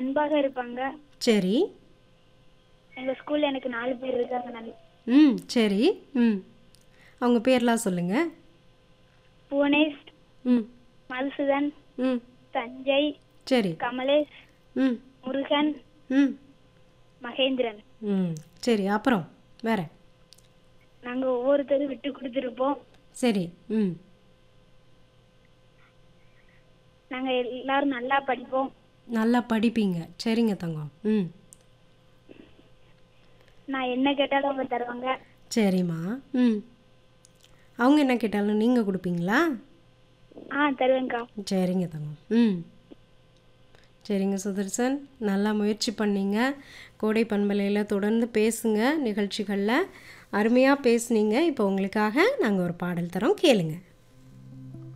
அன்பாக இருப்பாங்க சரி எங்கள் ஸ்கூலில் எனக்கு நாலு பேர் இருக்காங்க நல் ம் சரி ம் அவங்க பேர்லாம் சொல்லுங்கள் புவனேஷ் ம் மதுசூதன் ம் சஞ்சய் சரி கமலேஷ் ம் முருகன் ம் மகேந்திரன் ம் சரி அப்புறம் வேற நாங்கள் ஒவ்வொருத்தரும் விட்டு கொடுத்துருப்போம் சரி ம் நாங்கள் எல்லாரும் நல்லா படிப்போம் நல்லா படிப்பீங்க சரிங்க தங்கம் ம் நான் என்ன கேட்டாலும் அவங்க தருவாங்க சரிம்மா ம் அவங்க என்ன கேட்டாலும் நீங்கள் கொடுப்பீங்களா ஆ தருவேங்க்கா சரிங்க தங்கம் ம் சரிங்க சுதர்சன் நல்லா முயற்சி பண்ணீங்க கோடை பண்பலையில் தொடர்ந்து பேசுங்க நிகழ்ச்சிகளில் அருமையாக பேசுனீங்க இப்போ உங்களுக்காக நாங்கள் ஒரு பாடல் தரோம் கேளுங்க